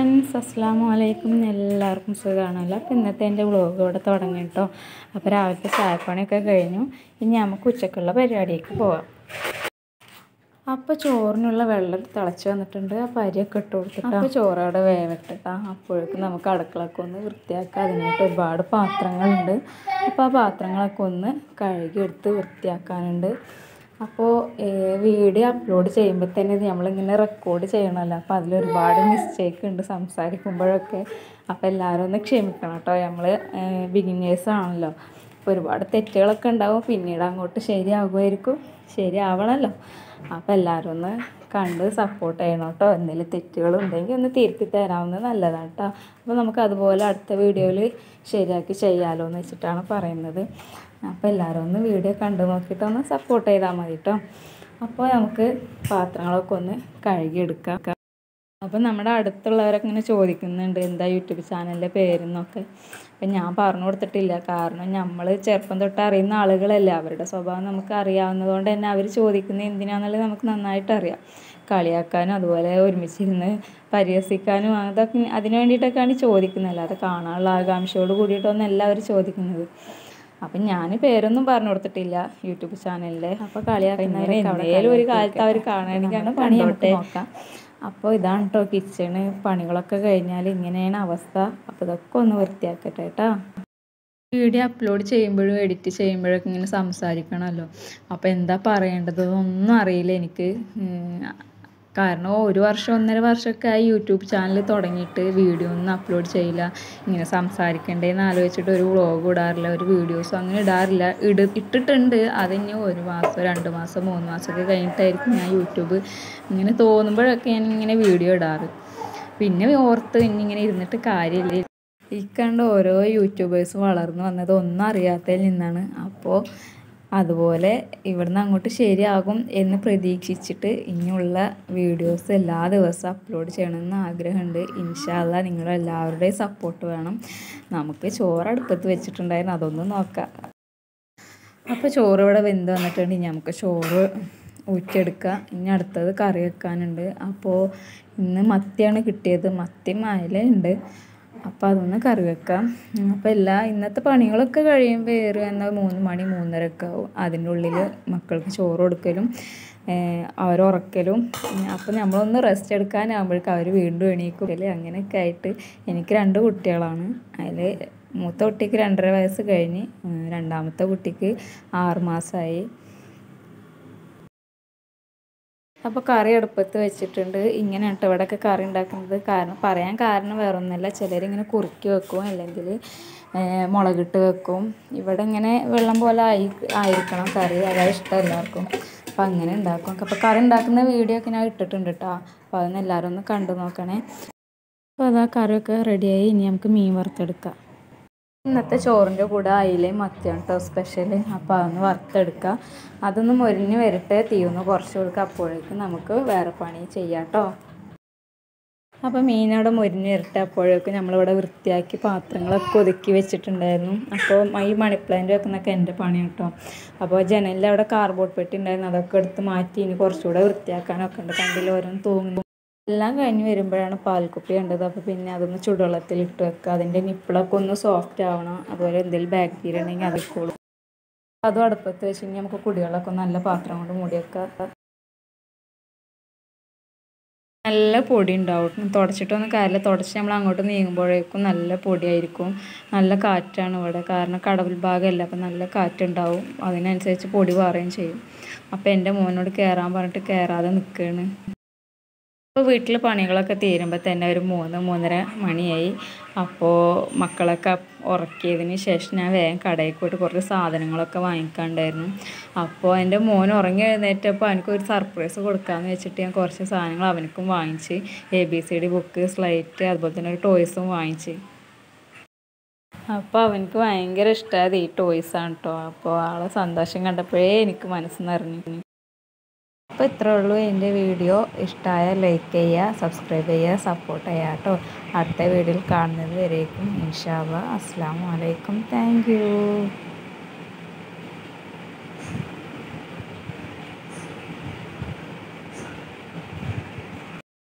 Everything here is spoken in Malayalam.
ഫ്രണ്ട്സ് അസ്സാം വലൈക്കും എല്ലാവർക്കും സുഖമാണല്ലോ അപ്പോൾ ഇന്നത്തെ എൻ്റെ വ്ളോഗ് ഇവിടെ തുടങ്ങി കേട്ടോ അപ്പോൾ രാവിലത്തെ ചായപ്പണിയൊക്കെ കഴിഞ്ഞു ഇനി നമുക്ക് ഉച്ചക്കുള്ള പരിപാടിക്ക് പോവാം അപ്പോൾ ചോറിനുള്ള വെള്ളം തിളച്ച് വന്നിട്ടുണ്ട് അപ്പോൾ അരിയൊക്കെ ഇട്ട് കൊടുത്തിട്ട് അപ്പോൾ ചോറ് അവിടെ വേവിട്ടിട്ടാ അപ്പോഴേക്കും നമുക്ക് അടുക്കളൊക്കെ ഒന്ന് വൃത്തിയാക്കാം അതിനായിട്ട് ഒരുപാട് പാത്രങ്ങളുണ്ട് അപ്പോൾ ആ പാത്രങ്ങളൊക്കെ ഒന്ന് കഴുകി എടുത്ത് വൃത്തിയാക്കാനുണ്ട് അപ്പോൾ വീഡിയോ അപ്ലോഡ് ചെയ്യുമ്പോൾ തന്നെ ഇത് നമ്മളിങ്ങനെ റെക്കോർഡ് ചെയ്യണമല്ലോ അപ്പോൾ അതിലൊരുപാട് മിസ്റ്റേക്ക് ഉണ്ട് സംസാരിക്കുമ്പോഴൊക്കെ അപ്പോൾ എല്ലാവരും ഒന്ന് ക്ഷമിക്കണം കേട്ടോ നമ്മൾ ബിഗിനേഴ്സ് ആണല്ലോ അപ്പോൾ ഒരുപാട് തെറ്റുകളൊക്കെ ഉണ്ടാവും പിന്നീട് അങ്ങോട്ട് ശരിയാകുമായിരിക്കും ശരിയാവണമല്ലോ അപ്പോൾ എല്ലാവരും ഒന്ന് കണ്ട് സപ്പോർട്ട് ചെയ്യണം കേട്ടോ എന്തെങ്കിലും തെറ്റുകളുണ്ടെങ്കിൽ ഒന്ന് തിരുത്തി തരാവുന്നത് നല്ലതാണ് കേട്ടോ അപ്പോൾ നമുക്ക് അതുപോലെ അടുത്ത വീഡിയോയിൽ ശരിയാക്കി ചെയ്യാമല്ലോ എന്ന് വെച്ചിട്ടാണ് പറയുന്നത് അപ്പോൾ എല്ലാവരും ഒന്ന് വീഡിയോ കണ്ടു നോക്കിയിട്ട് ഒന്ന് സപ്പോർട്ട് ചെയ്താൽ മതി കേട്ടോ അപ്പോൾ നമുക്ക് പാത്രങ്ങളൊക്കെ ഒന്ന് കഴുകിയെടുക്കാം അപ്പോൾ നമ്മുടെ അടുത്തുള്ളവരൊക്കെ ഇങ്ങനെ ചോദിക്കുന്നുണ്ട് എന്താ യൂട്യൂബ് ചാനലിൻ്റെ പേരെന്നൊക്കെ അപ്പം ഞാൻ പറഞ്ഞു കൊടുത്തിട്ടില്ല കാരണം നമ്മൾ ചെറുപ്പം തൊട്ട് അറിയുന്ന ആളുകളല്ലേ അവരുടെ സ്വഭാവം നമുക്ക് അറിയാവുന്നതുകൊണ്ട് തന്നെ അവർ ചോദിക്കുന്നത് എന്തിനാണെന്നുള്ളത് നമുക്ക് നന്നായിട്ട് അറിയാം കളിയാക്കാനും അതുപോലെ ഒരുമിച്ചിരുന്ന് പരിഹസിക്കാനും അതൊക്കെ അതിന് വേണ്ടിയിട്ടൊക്കെയാണ് ചോദിക്കുന്നത് അല്ലാതെ കാണാനുള്ള ആകാംക്ഷയോട് കൂടിയിട്ടൊന്നും എല്ലാവരും ചോദിക്കുന്നത് അപ്പം ഞാൻ പേരൊന്നും പറഞ്ഞു കൊടുത്തിട്ടില്ല യൂട്യൂബ് ചാനലിൽ അപ്പോൾ കളിയാക്കുന്നവർ എന്തെങ്കിലും ഒരു കാലത്ത് അവർ കാണുകയാണെങ്കിൽ അങ്ങനെ പണി നമുക്ക് നോക്കാം അപ്പോൾ ഇതാണ് കേട്ടോ കിച്ചണ് പണികളൊക്കെ കഴിഞ്ഞാൽ ഇങ്ങനെയാണ് അവസ്ഥ അപ്പോൾ ഇതൊക്കെ ഒന്ന് വൃത്തിയാക്കട്ടെ കേട്ടോ വീഡിയോ അപ്ലോഡ് ചെയ്യുമ്പോഴും എഡിറ്റ് ചെയ്യുമ്പോഴൊക്കെ ഇങ്ങനെ സംസാരിക്കണമല്ലോ അപ്പോൾ എന്താ പറയേണ്ടതൊന്നും അറിയില്ല എനിക്ക് കാരണം ഒരു വർഷം ഒന്നര വർഷമൊക്കെ ആയി യൂട്യൂബ് ചാനൽ തുടങ്ങിയിട്ട് വീഡിയോ ഒന്നും അപ്ലോഡ് ചെയ്യില്ല ഇങ്ങനെ സംസാരിക്കണ്ടേന്ന് ആലോചിച്ചിട്ട് ഒരു വ്ളോഗ് ഇടാറില്ല ഒരു വീഡിയോസും അങ്ങനെ ഇടാറില്ല ഇട് ഇട്ടിട്ടുണ്ട് അതിന് ഒരു മാസം രണ്ട് മാസം മൂന്ന് മാസമൊക്കെ കഴിഞ്ഞിട്ടായിരിക്കും ഞാൻ യൂട്യൂബ് ഇങ്ങനെ തോന്നുമ്പോഴൊക്കെ ഞാൻ ഇങ്ങനെ വീഡിയോ ഇടാറ് പിന്നെ ഓർത്ത് ഇന്നിങ്ങനെ ഇരുന്നിട്ട് കാര്യമില്ല ഈ കണ്ട ഓരോ യൂട്യൂബേഴ്സ് വളർന്നു വന്നത് ഒന്നും അറിയാത്തതിൽ നിന്നാണ് അപ്പോൾ അതുപോലെ ഇവിടുന്ന് അങ്ങോട്ട് ശരിയാകും എന്ന് പ്രതീക്ഷിച്ചിട്ട് ഇനിയുള്ള വീഡിയോസ് എല്ലാ ദിവസവും അപ്ലോഡ് ചെയ്യണമെന്ന് ആഗ്രഹമുണ്ട് ഇൻഷാല്ല നിങ്ങളെല്ലാവരുടെയും സപ്പോർട്ട് വേണം നമുക്ക് ചോറ് അടുപ്പത്ത് വെച്ചിട്ടുണ്ടായിരുന്നു അതൊന്ന് നോക്കാം അപ്പോൾ ചോറ് ഇവിടെ വെന്ത് വന്നിട്ടുണ്ട് ഇനി നമുക്ക് ചോറ് ഊറ്റിയെടുക്കുക ഇനി അടുത്തത് കറി വെക്കാനുണ്ട് അപ്പോൾ ഇന്ന് മത്തിയാണ് കിട്ടിയത് മത്തി മായലുണ്ട് അപ്പോൾ അതൊന്ന് കറി വെക്കാം അപ്പോൾ എല്ലാ ഇന്നത്തെ പണികളൊക്കെ കഴിയുമ്പോൾ ഏറി എന്നാൽ മൂന്ന് മണി മൂന്നരയൊക്കെ ആവും അതിൻ്റെ ഉള്ളിൽ മക്കൾക്ക് ചോറ് കൊടുക്കലും അവരുറക്കലും അപ്പോൾ നമ്മളൊന്ന് റെസ്റ്റ് എടുക്കാനാകുമ്പോഴേക്കും അവർ വീണ്ടും എണീക്കും അല്ലേ അങ്ങനെയൊക്കെ ആയിട്ട് എനിക്ക് രണ്ട് കുട്ടികളാണ് അതിൽ മൂത്ത കുട്ടിക്ക് രണ്ടര വയസ്സ് കഴിഞ്ഞ് രണ്ടാമത്തെ കുട്ടിക്ക് ആറ് മാസമായി അപ്പോൾ കറി അടുപ്പത്ത് വെച്ചിട്ടുണ്ട് ഇങ്ങനെ കേട്ടോ ഇവിടെയൊക്കെ കറി ഉണ്ടാക്കുന്നത് കാരണം പറയാൻ കാരണം വേറെ ഒന്നുമല്ല ചിലരിങ്ങനെ കുറുക്കി വെക്കും അല്ലെങ്കിൽ മുളകിട്ട് വെക്കും ഇവിടെ ഇങ്ങനെ വെള്ളം പോലെ ആയി ആയിരിക്കണം കറി അതാണ് ഇഷ്ടം എല്ലാവർക്കും അപ്പോൾ അങ്ങനെ ഉണ്ടാക്കും അപ്പോൾ കറി ഉണ്ടാക്കുന്ന വീഡിയോ ഒക്കെ ഞാൻ ഇട്ടിട്ടുണ്ട് കേട്ടോ അപ്പോൾ അതൊന്ന് എല്ലാവരും ഒന്ന് കണ്ടു നോക്കണേ അപ്പോൾ അതാ കറിയൊക്കെ റെഡിയായി ഇനി നമുക്ക് മീൻ വറുത്തെടുക്കാം ഇന്നത്തെ ചോറിൻ്റെ കൂടെ അയിലയും മത്തിയാണ് കേട്ടോ സ്പെഷ്യൽ അപ്പോൾ അതൊന്ന് വറുത്തെടുക്കുക അതൊന്ന് മൊരിഞ്ഞ് വരട്ടെ തീ ഒന്ന് കുറച്ച് കൊടുക്കുക അപ്പോഴേക്കും നമുക്ക് വേറെ പണി ചെയ്യാം കേട്ടോ അപ്പോൾ മീനവിടെ മൊരിഞ്ഞ് വരട്ടെ അപ്പോഴേക്കും നമ്മളിവിടെ വൃത്തിയാക്കി പാത്രങ്ങളൊക്കെ ഒതുക്കി വെച്ചിട്ടുണ്ടായിരുന്നു അപ്പോൾ ഈ മണി പ്ലാന്റ് വെക്കുന്നൊക്കെ എൻ്റെ പണിയാണ് കേട്ടോ അപ്പോൾ ജനലിൽ അവിടെ കാർബോർഡ് പെട്ടി ഉണ്ടായിരുന്നു അതൊക്കെ എടുത്ത് മാറ്റി ഇനി കുറച്ചുകൂടെ വൃത്തിയാക്കാനൊക്കെ ഉണ്ട് കണ്ടില്ല ഓരോന്ന് തൂങ്ങുമ്പോൾ എല്ലാം കഴിഞ്ഞ് വരുമ്പോഴാണ് പാൽക്കുപ്പി കണ്ടത് അപ്പോൾ പിന്നെ അതൊന്ന് ചുടുവെള്ളത്തിൽ ഇട്ട് വെക്കുക അതിൻ്റെ നിപ്പിളൊക്കെ ഒന്ന് സോഫ്റ്റ് ആവണം അതുപോലെ എന്തെങ്കിലും ബാക്ടീരിയ ഉണ്ടെങ്കിൽ അതിക്കോളും അതും അടുപ്പത്ത് വെച്ച് കഴിഞ്ഞാൽ നമുക്ക് കുടികളൊക്കെ നല്ല പാത്രം കൊണ്ട് മൂടി വെക്കുക നല്ല പൊടി ഉണ്ടാവും തുടച്ചിട്ടൊന്നും കാര്യമില്ല തുടച്ച് നമ്മൾ അങ്ങോട്ട് നീങ്ങുമ്പോഴേക്കും നല്ല പൊടിയായിരിക്കും നല്ല കാറ്റാണ് ഇവിടെ കാരണം കടവിൽ ഭാഗമല്ല അപ്പം നല്ല കാറ്റുണ്ടാവും അതിനനുസരിച്ച് പൊടി പാറുകയും ചെയ്യും അപ്പോൾ എൻ്റെ മോനോട് കയറാൻ പറഞ്ഞിട്ട് കയറാതെ നിൽക്കുകയാണ് ഇപ്പോൾ വീട്ടിൽ പണികളൊക്കെ തീരുമ്പോൾ തന്നെ ഒരു മൂന്ന് മൂന്നര മണിയായി അപ്പോൾ മക്കളൊക്കെ ഉറക്കിയതിന് ശേഷം ഞാൻ വേഗം കടയിൽ പോയിട്ട് കുറച്ച് സാധനങ്ങളൊക്കെ വാങ്ങിക്കാണ്ടായിരുന്നു അപ്പോൾ എൻ്റെ മോൻ ഉറങ്ങി എഴുന്നേറ്റപ്പോൾ എനിക്കൊരു സർപ്രൈസ് കൊടുക്കാമെന്ന് വെച്ചിട്ട് ഞാൻ കുറച്ച് സാധനങ്ങൾ അവനക്കും വാങ്ങിച്ച് A B C D book slate അതുപോലെ തന്നെ ഒരു ടോയ്സും വാങ്ങിച്ച് അപ്പോൾ അവനക്ക് ഭയങ്കര ഇഷ്ടമായത് ഈ ടോയ്സാണ് കേട്ടോ അപ്പോൾ ആളെ സന്തോഷം കണ്ടപ്പോഴേ എനിക്ക് മനസ്സ് നിറഞ്ഞു അപ്പോൾ ഇത്രേ ഉള്ളൂ എൻ്റെ വീഡിയോ ഇഷ്ടമായ ലൈക്ക് ചെയ്യുക സബ്സ്ക്രൈബ് ചെയ്യുക സപ്പോർട്ട് ചെയ്യുക കേട്ടോ അടുത്ത വീഡിയോയിൽ കാണുന്നത് വരേക്കും ഇൻഷാല്ല അസ്സാം വലൈക്കും താങ്ക് യു